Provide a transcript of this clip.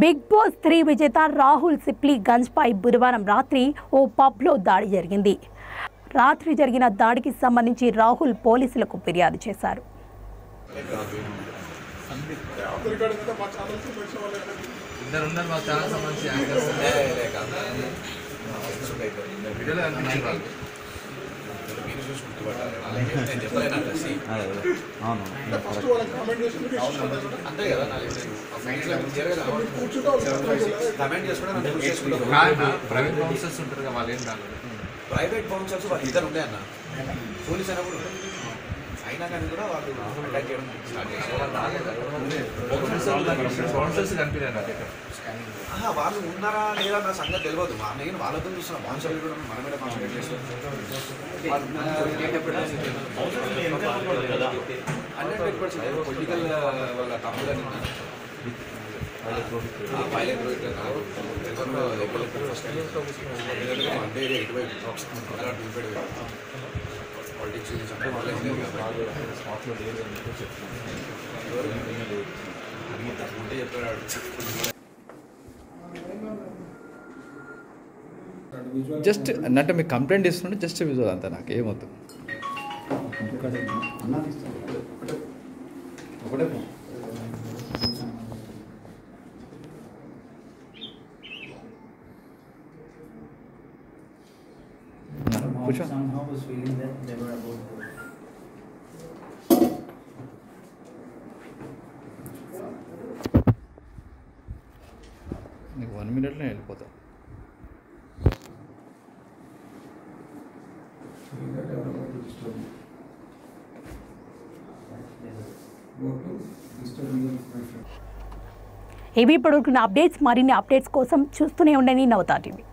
Big boss three విజేత రాహుల్ సిప్లీ గంజ్పై బుధవారం రాత్రి ఓ పబ్లో దాడి జరిగింది రాత్రి జరిగిన దాడికి సంబంధించి రాహుల్ పోలీసులకు ఫిర్యాదు చేశారు ఇద్దరు ఉన్నారు మా ఛానల్ సంబంధించి యాంకర్స్ వీడియోలో కనిపించారు వాళ్ళు అంతే కదా కమెంట్ చేసుకోవడం కాదు ప్రైవేట్ బౌన్సర్స్ ఉంటారు కదా వాళ్ళు ఏం కాలేదు ప్రైవేట్ బౌన్సర్స్ వాళ్ళు ఇద్దరు ఉండే అన్న పోలీస్ అయినా కూడా ఉన్నారు. అయినా కానీ కూడా వాళ్ళు అటాక్ చేయడం స్టార్ట్ చేశారు బౌన్సర్స్ కనిపించారు నాకు ఇక్కడ ఆహా, వాళ్ళు ఉన్నారా లేదా నా సంగతి తెలియదు మా నేను వాళ్ళతో చూస్తున్నాం బౌన్సర్ కూడా మన మీద కాన్సన్ట్రేట్ చేస్తాం హండ్రెడ్ పర్సెంట్ పొలిటికల్ వాళ్ళ తప్పులని పైలట్ ఎవరు ఎప్పుడు ఫస్ట్ అంటే ఎటువైపు అలా చూపెడు పాలిటిక్స్ గురించి అంటే వాళ్ళే తెలియదు కాబట్టి ఉంటే చెప్పాడు జస్ట్ అంటే మీకు కంప్లైంట్ ఇస్తుంటే జస్ట్ విజువల్ అంతా నాకు ఏమవుతుంది కూర్చో somehow was feeling that they were about to నీకు వన్ మినిట్లో వెళ్ళిపోతా ఇవి ఇప్పుడు అప్డేట్స్ మరిన్ని అప్డేట్స్ కోసం చూస్తూనే ఉండండి నవతా టీవీ